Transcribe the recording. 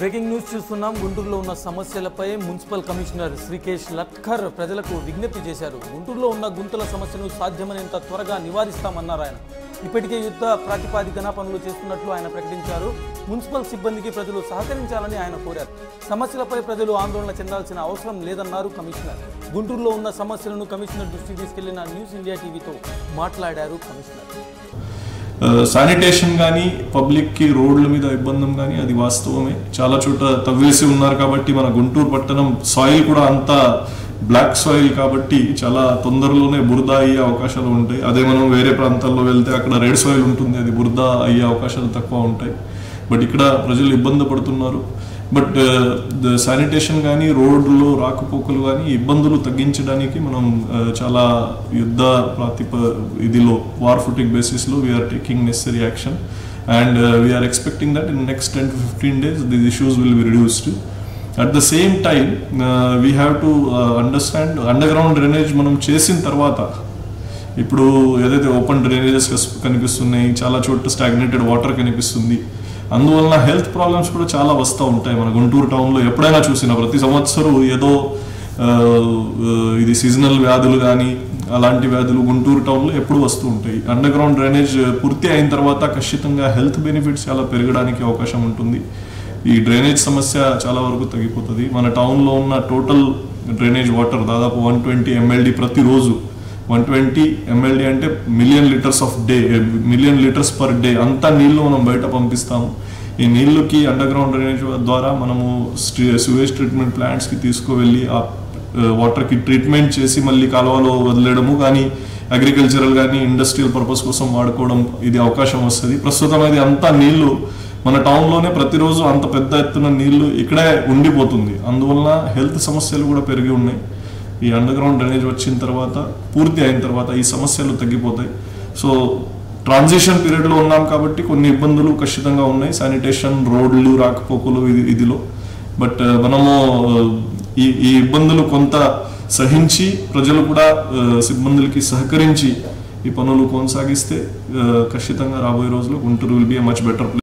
breaking news చూస్తున్నాం గుంటూరులో ఉన్న సమస్యలపై మున్సిపల్ కమిషనర్ శ్రీకేష్ లట్కర్ ప్రజలకు విజ్ఞప్తి చేశారు గుంటూరులో ఉన్న గుంతల సమస్యను సాధ్యమైనంత త్వరగా నివారిస్తామన్నారు ఆయన ఇప్పటికే యుద్ధ ప్రాతిపాదికన పనులు చేస్తున్నట్లు ఆయన ప్రకటించారు మున్సిపల్ సిబ్బందికి ప్రజలు సహకరించాలని ఆయన కోరారు సమస్యలపై ప్రజలు ఆందోళన చెందాల్సిన అవసరం లేదన్నారు కమిషనర్ గుంటూరులో ఉన్న సమస్యలను కమిషనర్ దృష్టికి తీసుకెళ్లిన న్యూస్ ఇండియా టీవీతో మాట్లాడారు కమిషనర్ శానిటేషన్ కానీ పబ్లిక్కి రోడ్ల మీద ఇబ్బంది కానీ అది వాస్తవమే చాలా చోట తవ్వేసి ఉన్నారు కాబట్టి మన గుంటూరు పట్టణం సాయిల్ కూడా అంత బ్లాక్ సాయిల్ కాబట్టి చాలా తొందరలోనే బురద అయ్యే అవకాశాలు ఉంటాయి అదే మనం వేరే ప్రాంతాల్లో వెళ్తే అక్కడ రెడ్ సాయిల్ ఉంటుంది అది బురద అయ్యే అవకాశాలు తక్కువ ఉంటాయి బట్ ఇక్కడ ప్రజలు ఇబ్బంది పడుతున్నారు బట్ ద శానిటేషన్ కానీ రోడ్లు రాకపోకలు కానీ ఇబ్బందులు తగ్గించడానికి మనం uh, చాలా యుద్ధ ప్రాతిప ఇదిలో వార్ ఫుటింగ్ బేసిస్లో we are taking necessary action and we are expecting that in next ten to fifteen days the issues will be reduced at the same time we have to understand underground drainage మనం చేసిన తర్వాత ఇప్పుడు ఏదైతే open drainages కనిపిస్తున్నాయి చాలా చోట్ల stagnated water కనిపిస్తుంది అందువలన హెల్త్ ప్రాబ్లమ్స్ కూడా చాలా వస్తూ ఉంటాయి మన గుంటూరు టౌన్లో ఎప్పుడైనా చూసినా ప్రతి సంవత్సరం ఏదో ఆ, ఆ, ఇది సీజనల్ వ్యాధులు కానీ అలాంటి వ్యాధులు గుంటూరు టౌన్లో ఎప్పుడు వస్తూ ఉంటాయి అండర్ గ్రౌండ్ డ్రైనేజ్ పూర్తి అయిన తర్వాత ఖచ్చితంగా హెల్త్ బెనిఫిట్స్ చాలా పెరగడానికి అవకాశం ఉంటుంది ఈ డ్రైనేజ్ సమస్య చాలా వరకు తగ్గిపోతుంది మన టౌన్లో ఉన్న టోటల్ డ్రైనేజ్ వాటర్ దాదాపు వన్ ట్వంటీ ఎంఎల్డి ప్రతిరోజు వన్ ట్వంటీ ఎంఎల్డి అంటే million litres of day million litres per day అంతా నీళ్లు మనం బయట పంపిస్తాము ఈ నీళ్ళకి అండర్ గ్రౌండ్ డ్రైనేజ్ ద్వారా మనము సువేజ్ ట్రీట్మెంట్ ప్లాంట్స్కి తీసుకువెళ్ళి ఆ వాటర్కి ట్రీట్మెంట్ చేసి మళ్ళీ కాలువలో వదిలేయడము కానీ అగ్రికల్చరల్ కానీ ఇండస్ట్రియల్ పర్పస్ కోసం వాడుకోవడం ఇది అవకాశం వస్తుంది ప్రస్తుతం అది అంతా నీళ్లు మన టౌన్లోనే ప్రతిరోజు అంత పెద్ద ఎత్తున నీళ్లు ఇక్కడే ఉండిపోతుంది అందువలన హెల్త్ సమస్యలు కూడా పెరిగి ఉన్నాయి ఈ అండర్ గ్రౌండ్ డ్రైనేజ్ వచ్చిన తర్వాత పూర్తి అయిన తర్వాత ఈ సమస్యలు తగ్గిపోతాయి సో ట్రాన్సిషన్ పీరియడ్లో ఉన్నాం కాబట్టి కొన్ని ఇబ్బందులు ఖచ్చితంగా ఉన్నాయి శానిటేషన్ రోడ్లు రాకపోకలు ఇది ఇదిలో బట్ మనము uh, ఈ ఈ ఇబ్బందులు కొంత సహించి ప్రజలు కూడా uh, సిబ్బందులకి సహకరించి ఈ పనులు కొనసాగిస్తే uh, ఖచ్చితంగా రాబోయే రోజుల్లో Guntur will be much better